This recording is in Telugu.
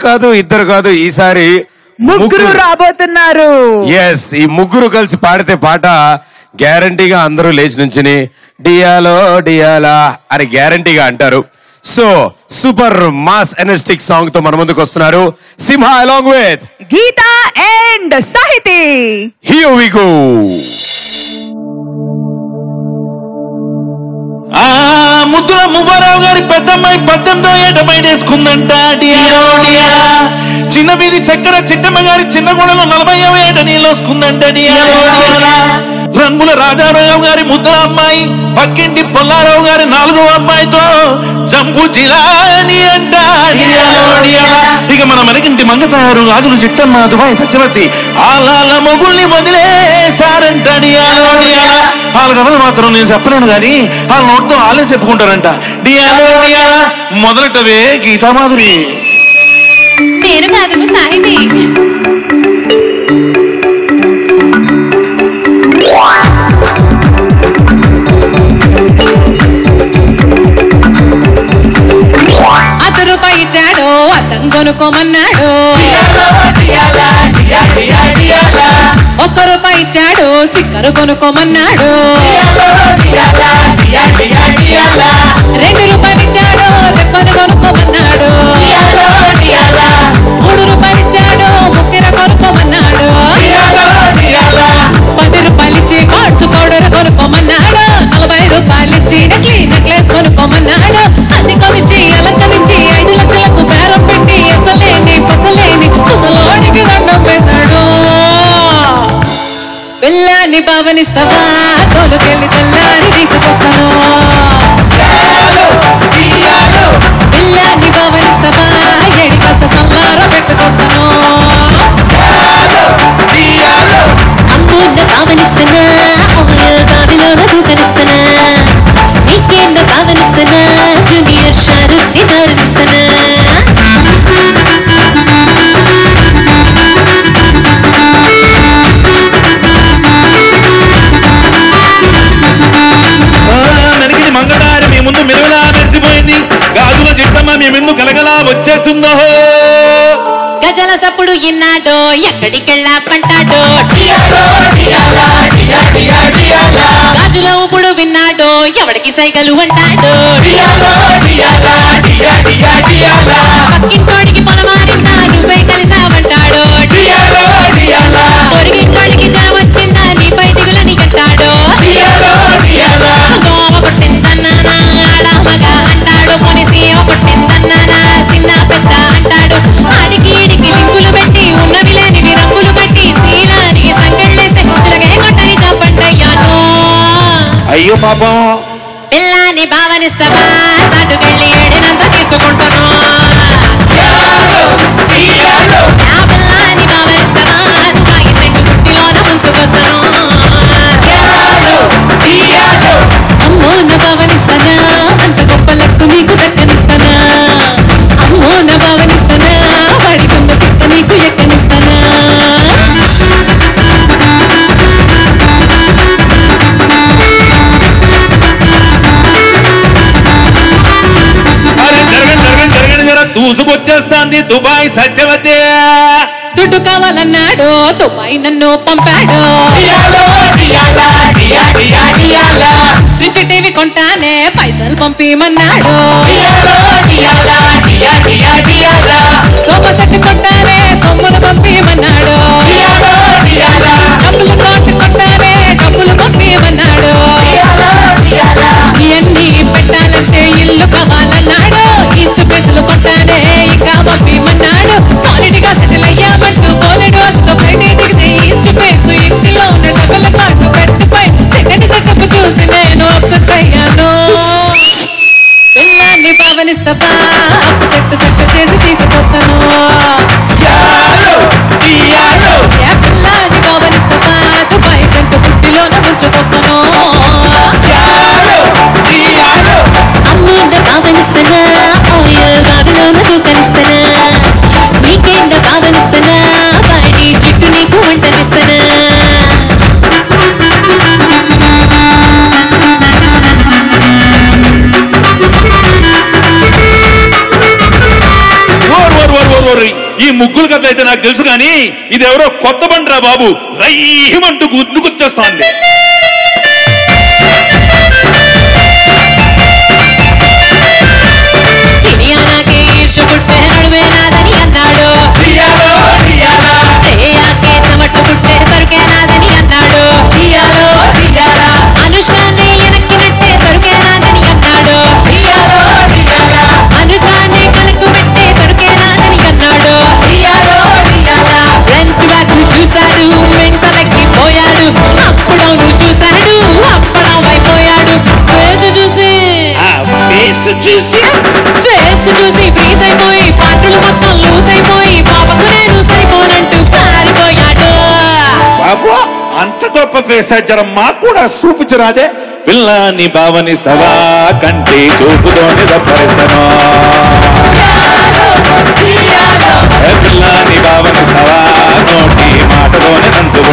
కాదు ఇద్దరు కాదు ఈసారి ముగ్గురు రాబోతున్నారు ఎస్ ఈ ముగ్గురు కలిసి పాడితే పాట గ్యారంటీగా అందరూ లేచి నుంచుని డియాలో డియాలా అని గ్యారంటీగా అంటారు so super mass energetic song తో మన ముందుకు వస్తున్నారు Simha along with Geetha and Sahithi here we go ఆ ముద్దుల మువ్వరావు గారి పెద్దమ్మాయి పద్దెనిమిదో ఏట బయటేసుకుందంట డియాలో డియాలా. చిన్న వీధి చక్కెర చిట్టమ్మ గారి చిన్న గోడలో నలభైవ ఏట నీళ్ళొసుకుందంట డియాలో డియాలా. రంగుల రాజారావు గారి ముద్దుల అమ్మాయి పక్కింటి పొల్లారావు గారి నాలుగో అమ్మాయితో జంపు జిలాని అంట డియాలో డియాలా. ఇక మన మనకింటి మంగ తయారు గాజులు చిట్టమ్మ దుబాయ్ సత్యవతి ఆలాల మొగుల్ని వదిలేశారంట డియాలో డియాలా. వాళ్ళ కథలు మాత్రం నేను చెప్పలేను కానీ వాళ్ళ నోటితో వాళ్ళే చెప్పుకుంటారంట డియాలో డియాలా. మొదలెట్టవే గీతామాధురి నేను కాదు సాహితి అర్ధ రూపాయి ఇచ్చాడు అద్దం కొనుక్కోమన్నాడు ఒక్క రూపాయి ఇచ్చాడు స్టిక్కర్ కొనుక్కోమన్నాడు రెండు రూపాయలు ఇచ్చాడు రెప్పను కొనుక్కోమన్నాడు మూడు రూపాయలు ఇచ్చాడు ముక్కెర కొనుక్కోమన్నాడు పది రూపాయలు ఇచ్చి కార్డ్స్ పౌడర్ కొనుక్కోమన్నాడు నలభై రూపాయలు ఇచ్చి నకిలీ నెక్లెస్ కొనుక్కోమన్నాడు అన్ని కొనిచ్చి అలంకరించి ఐదు లక్షలకు బేరం పెట్టి అసలేని పసలేని ముసలోడికి దండం వేశాడు వెళ్ళాన్ని భావనిస్తావా తోలుకెళ్ళి తెల్లారి తీసుకొస్తాను వెళ్ళాన్ని భావనిస్తావా ఏడి కాస్త సల్లారో పెట్టుకొస్తాను అమ్మోన్న భావనిస్తనా అవును బావిలోన దూకనిస్తనా నీకేంద భావనిస్తనా జూనియర్ షారుఖ్ ని జారనిస్తనా మెరిగిన మంగళారి మీ ముందు మిరవలా మెరిసిపోయింది గాజుల చిట్టమ్మ మీ ముందు గలగలా వచ్చేస్తుందో గజల సప్పుడు ఇన్నాడో ఎక్కడికెళ్ళా పంటాడో గాజుల ఊపుడు విన్నాడో ఎవడికి సైగలు అంటాడో పక్కింటోడికి పొలమారిందా నువ్వే కలిసావంటాడో పొరుగింటోడికి జ్వరం వచ్చిందా నీపై దిగులని అంటాడో దోమ కొట్టిందన్నానా ఆడ మగ అంటాడు పోనీ సీమ కొట్టిందన్నానా చిన్న పెద్ద అంటాడు ఆడికి ఈడికి లింకులు పెట్టి ఉన్నవి లేనివి రంగులు కట్టి శీలానికి సంకెళ్ళేసి ఇలాగే కొట్టని తప్పంటయ్యాను అయ్యో పాపం పిల్లాని భావనిస్తావా చాటుకెళ్ళి ఏడినంత తీసుకుంటాను నా పిల్లాని భావనిస్తావా దుబాయి సెంటు గుట్టిలోన ముంచుకొస్తాను అమ్మో నా భావనిస్తనా అంత గొప్ప లెక్కు నీకు దక్కనిస్తనా అమ్మో నా భావనిస్తనా వాడి కొంద పిక్క నీకు ఎక్కనిస్తనా అరే జరగండి జరగండి జరగండి జర దూసుకొచ్చేస్తాంది దుబాయ్ సత్యవతి దుడ్డు కావాలన్నాడు దుబాయ్ నన్ను పంపాడు రిచ్ టీవీ కొంటానే పైసలు పంపిమన్నాడు సోఫా సెట్ కొంటానే సొమ్ములు పంపిమన్నాడు డబ్బులు కోటి కొంటానే డబ్బులు పంపిమన్నాడు ఇవన్నీ పెట్టాలంటే ఇల్లు కావాలన్నాడు ఈస్ట్ ఫేసులు కొంటానే ఇంకా పంపిమన్నాడు సాలిడ్ గా సెటిల్ అయ్యామంటూ బోలెడు ఆశతో బయట దిగితే ఈస్ట్ ఫేస్ ఇంటిలో ఉన్న డబ్బుల కార్డు పెట్టుపై సెకండ్ సెటప్ చూసి నేను అప్సెట్ అయ్యాను పిల్లాన్ని భావనిస్తావా అప్పు సెట్టు సెట్టు చేసి తీసుకొస్తాను అయితే నాకు తెలుసు కానీ ఇది ఎవరో కొత్త బండ్రా బాబు రైమంటూ గుర్తుకొచ్చేస్తోంది హిడియానాకే ఈర్ష పుట్టే నడుమే నాదని అన్నాడు శ్రేయాకే చెమట పుట్టే సరుకే నాదని అన్నాడు అనుష్కానే వెనక్కినట్టే సరుకే నాదని అన్నాడు అనుజానే కలకు పెట్టే సరుకే నాదని అన్నాడు ఫ్రెంచ్ బ్యాగ్ చూశాడు మెంటలెక్కి పోయాడు అప్పుడవును చూశాడు అప్పడం అయిపోయాడు ఫేస్ చూసి ఫేస్ చూసి ఫేస్ చూసి ఫ్రీజ్ అయిపోయి పాటలు మొత్తం లూజ్ అయిపోయి పాపకు నేను సరిపోనంటూ పారిపోయాడు బాబు అంత గొప్ప ఫేస్ జరం మాకు కూడా చూపించరాదే పిల్లాన్ని భావనిస్తావా కంటి చూపుతోనే సంపరిస్తాను పిల్లాన్ని భావనిస్తావా నోటి మాటతోనే నంచుకుంటాను